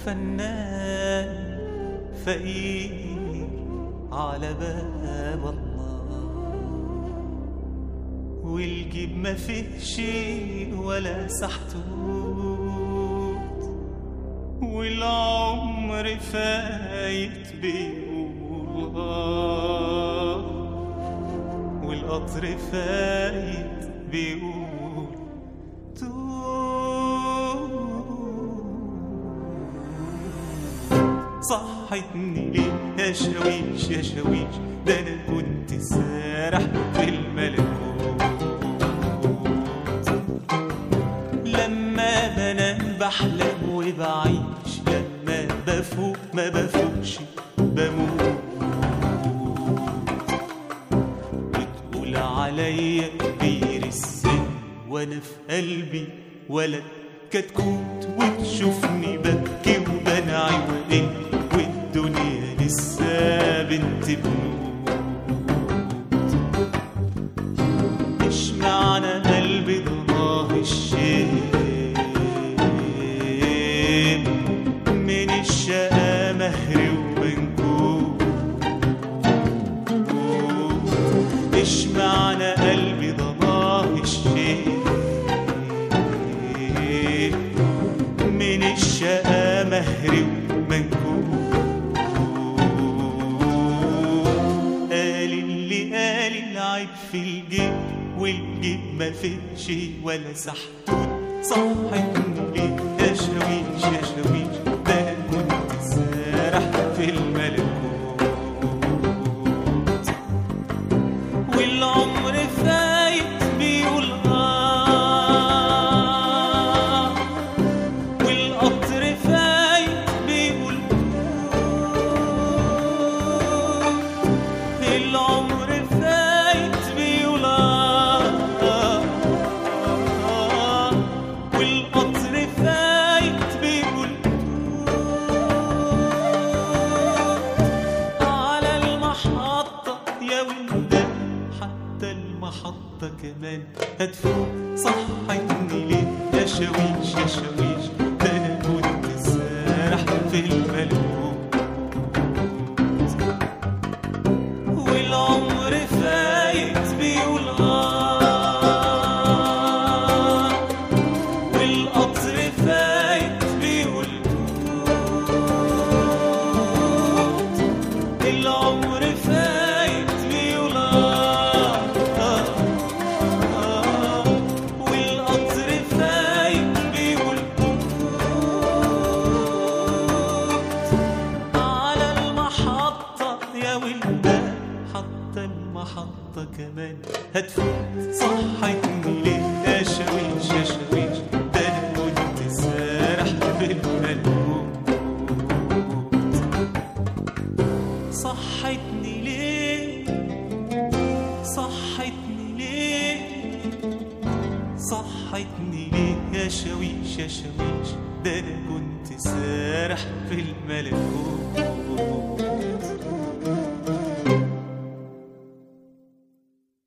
فنان فقير على باب الله والجيب ما فيه شيء ولا سحتوت والعمر فايت بيقول آه والقطر فايت بيقول توت صحتني ليه يا شاويش يا شاويش ده انا كنت سارح في الملكوت لما بنام بحلم وبعيش لما بفوق ما بفوقش بموت بتقول عليا كبير السن وانا في قلبي ولد كتكوت وتشوفني ببكي وبنعي وإن والدنيا لسه بنت بنوت مش معنى قلبي ضناه الشيء من الشقا مهري وبنكوت مش معنى قلبي ضناه الشيء من الشقا مهري ومنكوت قال اللي قال العيب في الجيب والجيب ما فيش ولا سحتوت صحتني ليه يا شاويش يا شاويش ده أنا كنت سارح في الملكوت والعمر فايت بيقول آه والقطر فايت بيقول توت العمر فايت بيقول آه والقطر فايت بيقول توت على المحطة يا ولدان حتى المحطة كمان هتفوت صحتني ليه يا شاويش يا شاويش ده أنا كنت سارح في الملكوت والعمر فايت بيقول آه والقطر فايت بيقول توت العمر فايت بيقول آه آه آه والقطر فايت بيقول توت على المحطة يا ولدان حتى المحطة كمان هتفوت صحتني ليه يا شاويش يا شاويش ده أنا كنت سارح في الملكوت صحتني ليه صحتني ليه صحتني ليه يا شاويش يا شاويش ده أنا كنت سارح في الملكوت